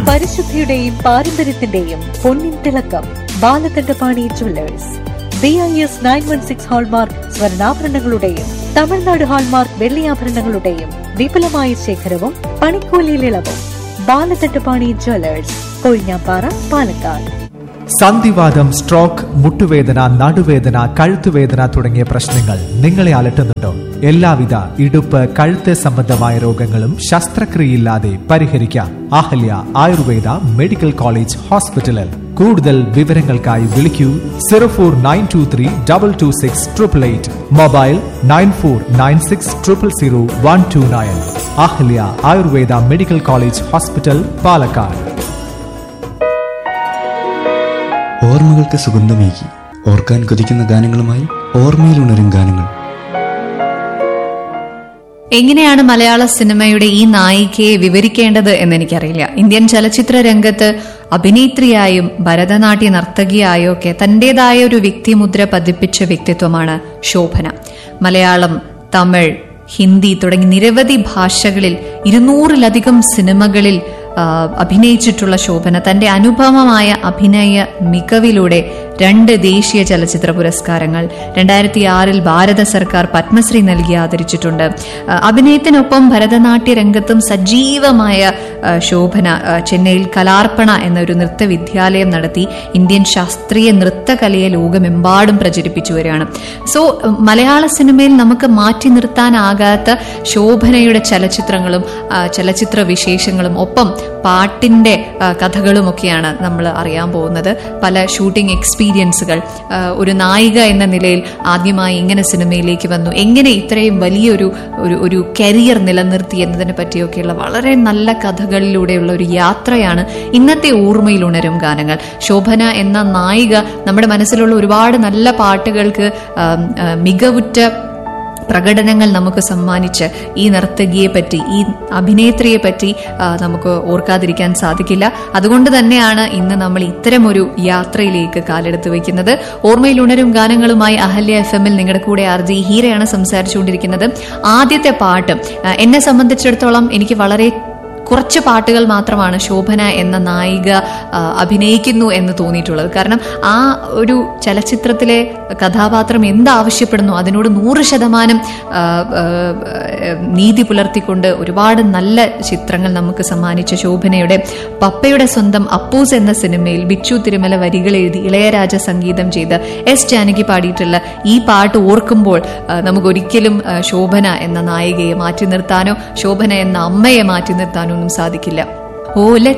പരിശുദ്ധിയുടെയും പാരമ്പര്യത്തിന്റെയും പൊന്നിൻ തിളക്കം Balakantapani jewellers B I S nine one six hallmark സ്വർണ്ണാഭരണങ്ങളുടെയും തമിഴ്നാട് ഹാൾമാർക്ക് വെള്ളിയാഭരണങ്ങളുടെയും വിപുലമായ ശേഖരവും പണിക്കൂലിയിൽ ഇളവും ബാലകണ്ഠപാണി ജുവല്ലേഴ്സ് കൊഴിഞ്ഞാപ്പാറ പാലക്കാട് സന്ധിവാദം സ്ട്രോക്ക് മുട്ടുവേദന നടുവേദന കഴുത്തുവേദന തുടങ്ങിയ പ്രശ്നങ്ങൾ നിങ്ങളെ അലട്ടുന്നുണ്ടോ എല്ലാവിധ ഇടുപ്പ് കഴുത്ത് സംബന്ധമായ രോഗങ്ങളും ശസ്ത്രക്രിയയില്ലാതെ പരിഹരിക്കാം അഹല്യ ആയുർവേദ മെഡിക്കൽ കോളേജ് ഹോസ്പിറ്റലിൽ കൂടുതൽ വിവരങ്ങൾക്കായി വിളിക്കൂ zero four nine two three double two six triple eight mobile nine four nine six triple zero one two nine Ahalya Ayurveda medical college hospital Palakkad ഓർമ്മകൾക്ക് സുഗന്ധമേകി ഓർക്കാൻ കൊതിക്കുന്ന ഗാനങ്ങളുമായി ഓർമ്മയിൽ ഉണരും ഗാനങ്ങൾ എങ്ങനെയാണ് മലയാള സിനിമയുടെ ഈ നായികയെ വിവരിക്കേണ്ടത് എന്ന് എനിക്കറിയില്ല ഇന്ത്യൻ ചലച്ചിത്ര രംഗത്ത് അഭിനേത്രിയായും ഭരതനാട്യ നർത്തകിയായും ഒക്കെ തന്റേതായ ഒരു വ്യക്തിമുദ്ര പതിപ്പിച്ച വ്യക്തിത്വമാണ് ശോഭന മലയാളം തമിഴ് ഹിന്ദി തുടങ്ങി നിരവധി ഭാഷകളിൽ ഇരുന്നൂറിലധികം സിനിമകളിൽ ആ, അഭിനയിച്ചിട്ടുള്ള ശോഭന തന്റെ അനുപമമായ അഭിനയ മികവിലൂടെ രണ്ട് ദേശീയ ചലച്ചിത്ര പുരസ്കാരങ്ങൾ രണ്ടായിരത്തി ആറിൽ ഭാരത സർക്കാർ പത്മശ്രീ നൽകി ആദരിച്ചിട്ടുണ്ട് ആ, അഭിനയത്തിനൊപ്പം ഭരതനാട്യ രംഗത്തും സജീവമായ ആ, ശോഭന ആ, ചെന്നൈയിൽ കലാർപ്പണ എന്നൊരു നൃത്ത വിദ്യാലയം നടത്തി ഇന്ത്യൻ ശാസ്ത്രീയ നൃത്തകലയെ ലോകമെമ്പാടും പ്രചരിപ്പിച്ചു വരികയാണ് സോ മലയാള സിനിമയിൽ നമുക്ക് മാറ്റി നിർത്താനാകാത്ത ശോഭനയുടെ ചലച്ചിത്രങ്ങളും ആ, ചലച്ചിത്ര വിശേഷങ്ങളും ഒപ്പം പാട്ടിന്റെ ആ, കഥകളുമൊക്കെയാണ് നമ്മൾ അറിയാൻ പോകുന്നത് പല ഷൂട്ടിംഗ് എക്സ്പീരിയൻസുകൾ ആ, ഒരു നായിക എന്ന നിലയിൽ ആദ്യമായി ഇങ്ങനെ സിനിമയിലേക്ക് വന്നു എങ്ങനെ ഇത്രയും വലിയൊരു ഒരു ഒരു കരിയർ നിലനിർത്തി എന്നതിനെ പറ്റിയൊക്കെയുള്ള വളരെ നല്ല കഥകളിലൂടെയുള്ള ഒരു യാത്രയാണ് ഇന്നത്തെ ഓർമ്മയിൽ ഉണരും ഗാനങ്ങൾ ശോഭന എന്ന നായിക നമ്മുടെ മനസ്സിലുള്ള ഒരുപാട് നല്ല പാട്ടുകൾക്ക് ആം, ആ, മികവുറ്റ പ്രകടനങ്ങൾ നമുക്ക് സമ്മാനിച്ച് ഈ നർത്തകിയെ പറ്റി ഈ അഭിനേത്രിയെ പറ്റി ആ, നമുക്ക് ഓർക്കാതിരിക്കാൻ സാധിക്കില്ല അതുകൊണ്ട് തന്നെയാണ് ഇന്ന് നമ്മൾ ഇത്തരമൊരു യാത്രയിലേക്ക് കാലെടുത്ത് വെക്കുന്നത് ഓർമ്മയിൽ ഉണരും ഗാനങ്ങളുമായി അഹല്യ എഫ് എമ്മിൽ നിങ്ങളുടെ കൂടെ ആർ ജി ഹീരയാണ് സംസാരിച്ചുകൊണ്ടിരിക്കുന്നത് ആദ്യത്തെ പാട്ട് ആ, എന്നെ സംബന്ധിച്ചിടത്തോളം എനിക്ക് വളരെ കുറച്ച് പാട്ടുകൾ മാത്രമാണ് ശോഭന എന്ന നായിക ആ, അഭിനയിക്കുന്നു എന്ന് തോന്നിയിട്ടുള്ളത് കാരണം ആ ഒരു ചലച്ചിത്രത്തിലെ കഥാപാത്രം എന്താവശ്യപ്പെടുന്നു അതിനോട് നൂറ് ശതമാനം ആ, ആ, നീതി പുലർത്തിക്കൊണ്ട് ഒരുപാട് നല്ല ചിത്രങ്ങൾ നമുക്ക് സമ്മാനിച്ച ശോഭനയുടെ പപ്പയുടെ സ്വന്തം അപ്പൂസ് എന്ന സിനിമയിൽ ബിച്ചു തിരുമല വരികൾ എഴുതി ഇളയരാജ സംഗീതം ചെയ്ത് എസ് ജാനകി പാടിയിട്ടുള്ള ഈ പാട്ട് ഓർക്കുമ്പോൾ ആ, നമുക്കൊരിക്കലും ആ, ശോഭന എന്ന നായികയെ മാറ്റി നിർത്താനോ ശോഭന എന്ന അമ്മയെ മാറ്റി നിർത്താനോ ഒന്നും സാധിക്കില്ല ഓല